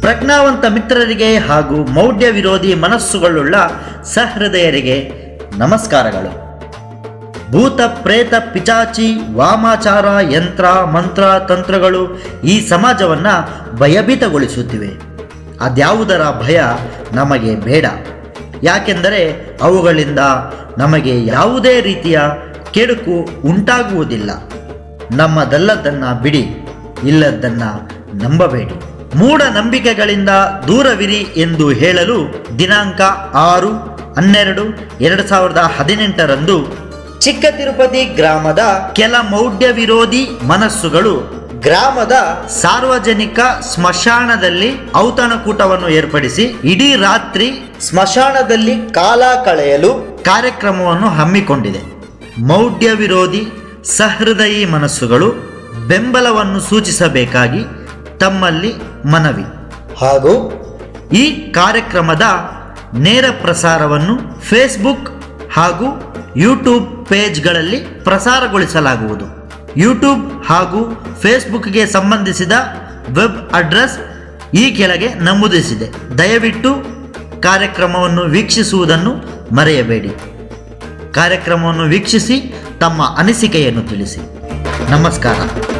ಪ್ರಜ್ಞಾವಂತ ಮಿತ್ರರಿಗೆ ಹಾಗೂ ಮೌಢ್ಯ ವಿರೋಧಿ ಮನಸ್ಸುಗಳುಳ್ಳ ಸಹೃದಯರಿಗೆ ನಮಸ್ಕಾರಗಳು ಭೂತ ಪ್ರೇತ ಪಿಚಾಚಿ ವಾಮಾಚಾರ ಯಂತ್ರ ಮಂತ್ರ ತಂತ್ರಗಳು ಈ ಸಮಾಜವನ್ನು ಭಯಭೀತಗೊಳಿಸುತ್ತಿವೆ ಅದ್ಯಾವುದರ ಭಯ ನಮಗೆ ಬೇಡ ಯಾಕೆಂದರೆ ಅವುಗಳಿಂದ ನಮಗೆ ಯಾವುದೇ ರೀತಿಯ ಕೆಡುಕು ಉಂಟಾಗುವುದಿಲ್ಲ ನಮ್ಮದಲ್ಲದನ್ನು ಬಿಡಿ ಇಲ್ಲದ್ದನ್ನು ನಂಬಬೇಡಿ ಮೂಢನಂಬಿಕೆಗಳಿಂದ ದೂರವಿರಿ ಎಂದು ಹೇಳಲು ದಿನಾಂಕ ಆರು ಹನ್ನೆರಡು ಎರಡು ಸಾವಿರದ ಹದಿನೆಂಟರಂದು ಚಿಕ್ಕ ತಿರುಪತಿ ಗ್ರಾಮದ ಕೆಲ ಮೌಢ್ಯ ವಿರೋಧಿ ಮನಸ್ಸುಗಳು ಗ್ರಾಮದ ಸಾರ್ವಜನಿಕ ಸ್ಮಶಾನದಲ್ಲಿ ಔತಣಕೂಟವನ್ನು ಏರ್ಪಡಿಸಿ ಇಡೀ ರಾತ್ರಿ ಸ್ಮಶಾನದಲ್ಲಿ ಕಾಲ ಕಳೆಯಲು ಕಾರ್ಯಕ್ರಮವನ್ನು ಹಮ್ಮಿಕೊಂಡಿದೆ ಮೌಢ್ಯ ವಿರೋಧಿ ಸಹೃದಯಿ ಮನಸ್ಸುಗಳು ಬೆಂಬಲವನ್ನು ಸೂಚಿಸಬೇಕಾಗಿ ತಮ್ಮಲ್ಲಿ ಮನವಿ ಹಾಗೂ ಈ ಕಾರ್ಯಕ್ರಮದ ನೇರ ಪ್ರಸಾರವನ್ನು ಫೇಸ್ಬುಕ್ ಹಾಗೂ ಯೂಟ್ಯೂಬ್ ಪೇಜ್ಗಳಲ್ಲಿ ಪ್ರಸಾರಗೊಳಿಸಲಾಗುವುದು ಯೂಟ್ಯೂಬ್ ಹಾಗೂ ಫೇಸ್ಬುಕ್ಗೆ ಸಂಬಂಧಿಸಿದ ವೆಬ್ ಅಡ್ರೆಸ್ ಈ ಕೆಳಗೆ ನಮೂದಿಸಿದೆ ದಯವಿಟ್ಟು ಕಾರ್ಯಕ್ರಮವನ್ನು ವೀಕ್ಷಿಸುವುದನ್ನು ಮರೆಯಬೇಡಿ ಕಾರ್ಯಕ್ರಮವನ್ನು ವೀಕ್ಷಿಸಿ ತಮ್ಮ ಅನಿಸಿಕೆಯನ್ನು ತಿಳಿಸಿ ನಮಸ್ಕಾರ